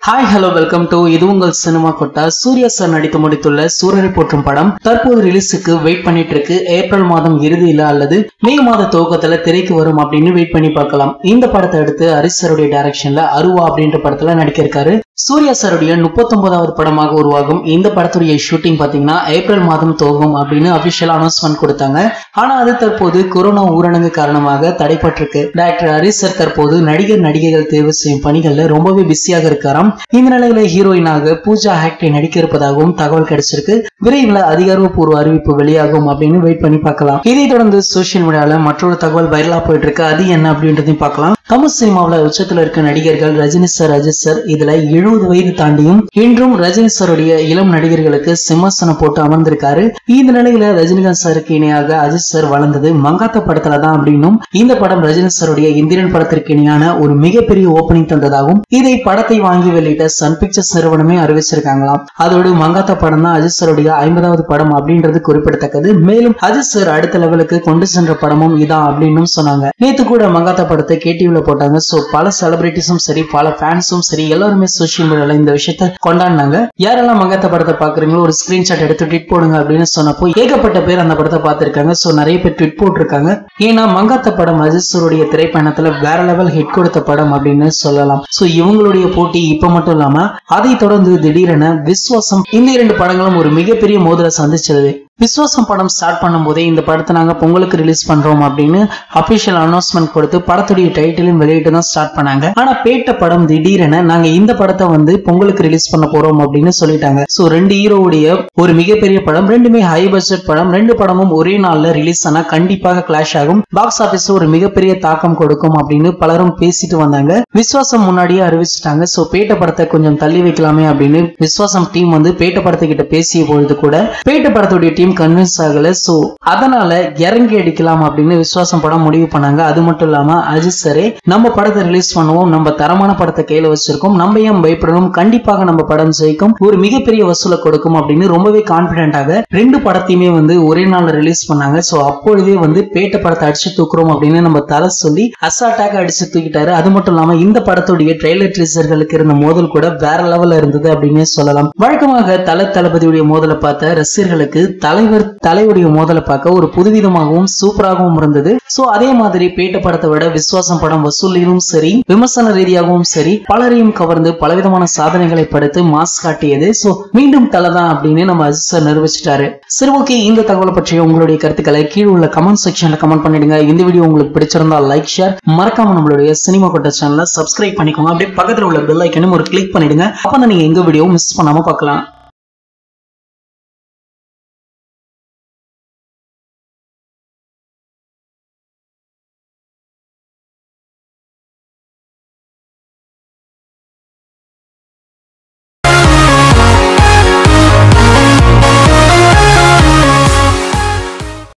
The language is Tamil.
ஹாய் ஹலோ வெல்கம் டு இது உங்கள் சினிமா கொட்டா சூர்யா சார் நடித்து முடித்துள்ள சூரரை போற்றும் படம் தற்போது ரிலீஸுக்கு வெயிட் பண்ணிட்டு இருக்கு ஏப்ரல் மாதம் இறுதியில அல்லது மே மாத துவக்கத்துல திரைக்கு வரும் அப்படின்னு வெயிட் பண்ணி பார்க்கலாம் இந்த படத்தை அடுத்து ஹரிஷ் சாருடைய டைரக்ஷன்ல அருவா அப்படின்ற படத்துல நடிக்க இருக்காரு சூர்யா சாருடைய முப்பத்தொன்பதாவது படமாக உருவாகும் இந்த படத்துடைய ஷூட்டிங் பாத்தீங்கன்னா ஏப்ரல் மாதம் துவங்கும் அப்படின்னு அபிஷியல் அனௌன்ஸ்மெண்ட் கொடுத்தாங்க ஆனா அது தற்போது கொரோனா ஊரடங்கு காரணமாக தடைப்பட்டிருக்கு டாக்டர் ஹரிஷ் சார் தற்போது நடிகர் நடிகைகள் தேர்வு செய்யும் பணிகள்ல ரொம்பவே பிஸியாக இருக்காராம் இந்த நிலையில ஹீரோயினாக பூஜா ஆக்டே நடிக்க இருப்பதாகவும் தகவல் கிடைச்சிருக்கு விரைவில் அதிகாரப்பூர்வ அறிவிப்பு வெளியாகும் அப்படின்னு வெயிட் பண்ணி பார்க்கலாம் இதை தொடர்ந்து சோசியல் மீடியால மற்றொரு தகவல் வைரலா போயிட்டு இருக்கு அது என்ன அப்படின்றதையும் பார்க்கலாம் தமிழ் சினிமாவில் உச்சத்துல இருக்க நடிகர்கள் ரஜினி சார் அஜித் சார் இதுல எழுபது வயது தாண்டியும் இன்றும் ரஜினி சாருடைய இளம் நடிகர்களுக்கு சிம்மாசனம் போட்டு அமர்ந்திருக்காரு இந்த நிலையில ரஜினிகாந்த் சாருக்கு இணையாக அஜித் சார் வளர்ந்தது மங்காத்த படத்துல தான் அப்படின்னும் இந்த படம் ரஜினி சாருடைய இந்திரன் படத்திற்கு இணையான ஒரு மிகப்பெரிய ஓபனிங் தந்ததாகவும் இதை படத்தை வாங்கி வெளியிட்ட சன் பிக்சர்ஸ் நிறுவனமே அறிவிச்சிருக்காங்களாம் அதோடு மங்காத்தா படம் தான் அஜித் சாருடைய ஐம்பதாவது படம் அப்படின்றது குறிப்பிடத்தக்கது மேலும் அஜித் சார் அடுத்த லெவலுக்கு கொண்டு சென்ற படமும் இதான் அப்படின்னு சொன்னாங்க நேத்து கூட மங்காத்தா படத்தை கேடிவில போட்டாங்க சோ பல செலிபிரிட்டிஸும் சரி பல ஃபேன்ஸும் சரி எல்லாருமே சோசியல் மீடியால இந்த விஷயத்த கொண்டாடினாங்க யாரெல்லாம் மங்காத்தா படத்தை பாக்குறீங்களோ ஒரு ஸ்கிரீன்ஷாட் எடுத்து ட்வீட் போடுங்க அப்படின்னு சொன்னப்போ ஏகப்பட்ட பேர் அந்த படத்தை பார்த்திருக்காங்க சோ நிறைய பேர் ட்வீட் போட்டிருக்காங்க ஏன்னா மங்காத்த படம் அஜித் சாருடைய திரைப்பயணத்துல வேற லெவல் ஹிட் கொடுத்த படம் அப்படின்னு சொல்லலாம் சோ இவங்களுடைய போட்டி இப்ப மட்டும் இல்லாம அதை தொடர்ந்து திடீரென விஸ்வாசம் இந்த இரண்டு படங்களும் ஒரு மிகப்பெரிய மோதலை சந்திச்சது விஸ்வாசம் படம் ஸ்டார்ட் பண்ணும்போதே இந்த படத்தை நாங்க பொங்கலுக்கு ரிலீஸ் பண்றோம் அப்படின்னு அபிஷியல் அனௌன்ஸ்மெண்ட் கொடுத்து படத்துடைய டைட்டிலும் வெளியிட்டு தான் ஸ்டார்ட் பண்ணாங்க ஆனா பேட்ட படம் திடீரென நாங்க இந்த படத்தை வந்து பொங்கலுக்கு ரிலீஸ் பண்ண போறோம் அப்படின்னு சொல்லிட்டாங்க சோ ரெண்டு ஹீரோவுடைய ஒரு மிகப்பெரிய படம் ரெண்டுமே ஹை பட்ஜெட் படம் ரெண்டு படமும் ஒரே நாள்ல ரிலீஸ் ஆனா கண்டிப்பாக கிளாஷ் ஆகும் பாக்ஸ் ஆபீஸ் ஒரு மிகப்பெரிய தாக்கம் கொடுக்கும் அப்படின்னு பலரும் பேசிட்டு வந்தாங்க விஸ்வாசம் முன்னாடியே அறிவிச்சிட்டாங்க சோ பேட்ட படத்தை கொஞ்சம் தள்ளி வைக்கலாமே அப்படின்னு விஸ்வாசம் டீம் வந்து பேட்ட படத்துக்கிட்ட பேசிய பொழுது கூட பேட்ட படத்துடைய டீம் கன்வின்ஸ் ஆகல சோ அதனால இறங்கி அடிக்கலாம் அப்படின்னு விஸ்வாசம் படம் முடிவு பண்ணாங்க அது மட்டும் இல்லாம அஜித் சரே நம்ம படத்தை ரிலீஸ் பண்ணுவோம் நம்ம தரமான படத்தை கையில வச்சிருக்கோம் நம்ம ஏன் பயப்படணும் கண்டிப்பாக நம்ம படம் ஜெயிக்கும் ஒரு மிகப்பெரிய வசூலை கொடுக்கும் அப்படின்னு ரொம்பவே கான்பிடென்டாக ரெண்டு படத்தையுமே வந்து ஒரே நாள்ல ரிலீஸ் பண்ணாங்க சோ அப்பொழுதே வந்து பேட்ட படத்தை அடிச்சு தூக்குறோம் அப்படின்னு நம்ம தலை சொல்லி அசால்ட்டாக அடிச்சு தூக்கிட்டாரு அது மட்டும் இல்லாம இந்த படத்துடைய ட்ரெய்லர் ட்ரீசர்களுக்கு இருந்த மோதல் கூட வேற லெவல்ல இருந்தது அப்படின்னே சொல்லலாம் வழக்கமாக தல தளபதியுடைய மோதலை பார்த்த ரசிகர்களுக்கு தலைவர் தலையுடைய மோதலை பார்க்க ஒரு புதுவிதமாகவும் சூப்பராகவும் இருந்தது சோ அதே மாதிரி பேட்ட படத்தை விட விசுவாசம் படம் வசூலிலும் சரி விமர்சன ரீதியாகவும் சரி பலரையும் கவர்ந்து பலவிதமான சாதனைகளை படுத்து மாஸ் காட்டியது சோ மீண்டும் தலை தான் அப்படின்னு நம்ம அஜித் சார் நிரூபிச்சிட்டாரு சரி ஓகே இந்த தகவலை பற்றிய உங்களுடைய கருத்துக்களை கீழே உள்ள கமெண்ட் செக்ஷன்ல கமெண்ட் பண்ணிடுங்க இந்த வீடியோ உங்களுக்கு பிடிச்சிருந்தா லைக் ஷேர் மறக்காம நம்மளுடைய சினிமா கொட்ட சேனலை சப்ஸ்கிரைப் பண்ணிக்கோங்க அப்படியே பக்கத்துல உள்ள பெல் ஐக்கனும் ஒரு கிளிக் பண்ணிடுங்க அப்பதான் நீங்க எங்க வீடியோ மிஸ் பண்ணாம பார்க்கலாம்